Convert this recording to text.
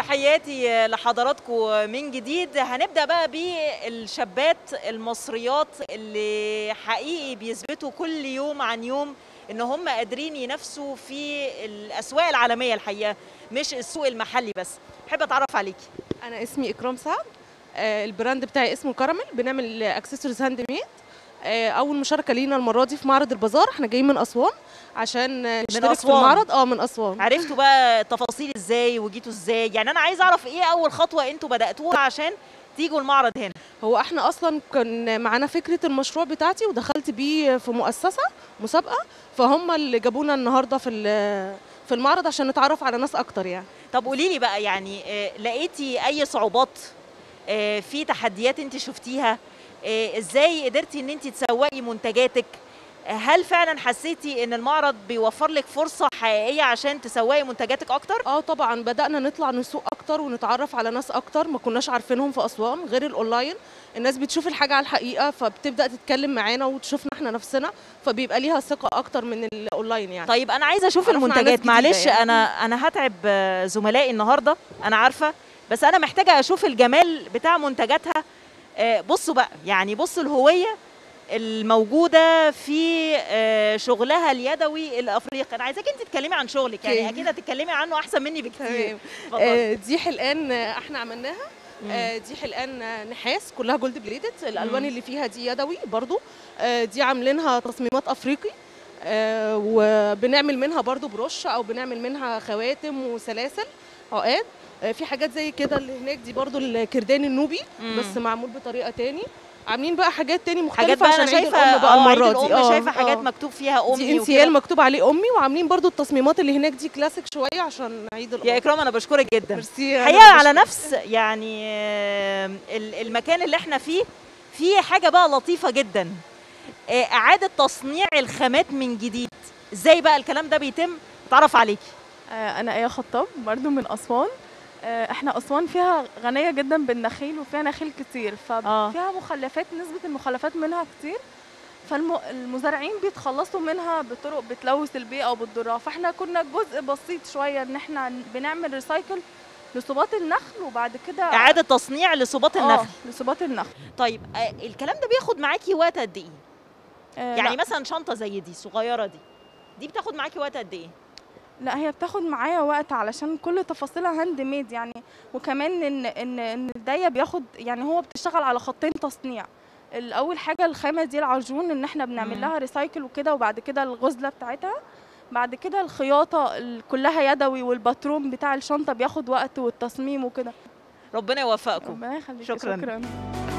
تحياتي لحضراتكم من جديد هنبدا بقى بالشابات المصريات اللي حقيقي بيثبتوا كل يوم عن يوم ان هم قادرين ينافسوا في الاسواق العالميه الحقيقه مش السوق المحلي بس احب اتعرف عليكي انا اسمي اكرام سعد آه، البراند بتاعي اسمه كراميل بنعمل اكسسوارز هاند ميد آه، اول مشاركه لينا المره دي في معرض البازار احنا جايين من اسوان عشان آه، نشترك في أسوان. المعرض اه من اسوان عرفتوا بقى التفاصيل ازاي وجيتوا ازاي يعني انا عايزه اعرف ايه اول خطوه انتوا بداتوها عشان تيجوا المعرض هنا هو احنا اصلا كان معانا فكره المشروع بتاعتي ودخلت بيه في مؤسسه مسابقه فهم اللي جابونا النهارده في ال- في المعرض عشان نتعرف على ناس اكتر يعني طب قولي لي بقى يعني آه، لقيتي اي صعوبات آه، في تحديات انت شفتيها آه، ازاي قدرتي ان انت تسوقي منتجاتك آه، هل فعلا حسيتي ان المعرض بيوفر لك فرصه حقيقيه عشان تسوقي منتجاتك اكتر اه طبعا بدانا نطلع نسوق اكتر ونتعرف على ناس اكتر ما كناش عارفينهم في اسوان غير الاونلاين الناس بتشوف الحاجه على الحقيقه فبتبدا تتكلم معانا وتشوفنا احنا نفسنا فبيبقى ليها ثقه اكتر من الاونلاين يعني طيب انا عايزه اشوف عرفنا على ناس المنتجات جديدة معلش يعني. انا انا هتعب آه، زملائي النهارده انا عارفه بس انا محتاجه اشوف الجمال بتاع منتجاتها آه، بصوا بقى يعني بصوا الهويه الموجوده في آه، شغلها اليدوي الافريقي انا عايزاك انت تتكلمي عن شغلك يعني أوكي. اكيد هتتكلمي عنه احسن مني بكتير تمام اتفضلي. آه، دي حلقان آه، احنا عملناها مم. آه، دي حلقان آه، نحاس كلها جولد بليدد الالوان مم. اللي فيها دي يدوي برضو آه، دي عاملينها تصميمات افريقي آه، وبنعمل منها برضو بروش او بنعمل منها خواتم وسلاسل عقاد آه، في حاجات زي كده اللي هناك دي برضو الكردان النوبي مم. بس معمول بطريقه تاني عاملين بقى حاجات تاني مختلفه حاجات بقى انا عشان عيد شايفه الام بقى آه، عيد المره دي الام شايفه آه، حاجات آه. مكتوب فيها امي دي انسيال مكتوب عليه امي وعاملين برضو التصميمات اللي هناك دي كلاسيك شويه عشان عيد الام يا اكرام انا بشكرك جدا ميرسي أنا حقيقه على بشكرك. نفس يعني آه، ال- المكان اللي احنا فيه فيه حاجه بقى لطيفه جدا آه، اعاده تصنيع الخامات من جديد ازاي بقى الكلام ده بيتم اتعرف عليكي آه، أنا آية خطاب برضو من أسوان آه، احنا أسوان فيها غنية جدا بالنخيل وفيها نخيل كتير آه. ففيها مخلفات نسبة المخلفات منها كتير فالمزارعين بيتخلصوا منها بطرق بتلوث البيئة أو بتضرها فاحنا كنا جزء بسيط شوية إن احنا بنعمل ريسايكل لصوبات النخل وبعد كده اعاده تصنيع لصوبات آه، النخل لصوبات النخل طيب آه، الكلام ده بياخد معاكي وقت قد ايه آه، يعني لا. مثلا شنطه زي دي صغيره دي دي بتاخد معاكي وقت قد ايه لا هي بتاخد معايا وقت علشان كل تفاصيلها هاند ميد يعني وكمان ان ان ان الدايه بياخد يعني هو بتشتغل على خطين تصنيع الاول حاجه الخامه دي العرجون ان احنا مم. بنعمل لها ريسايكل وكده وبعد كده الغزله بتاعتها بعد كده الخياطه ال- كلها يدوي والباترون بتاع الشنطه بياخد وقت والتصميم وكده ربنا يوفقكم ربنا يخليك شكراً. شكرا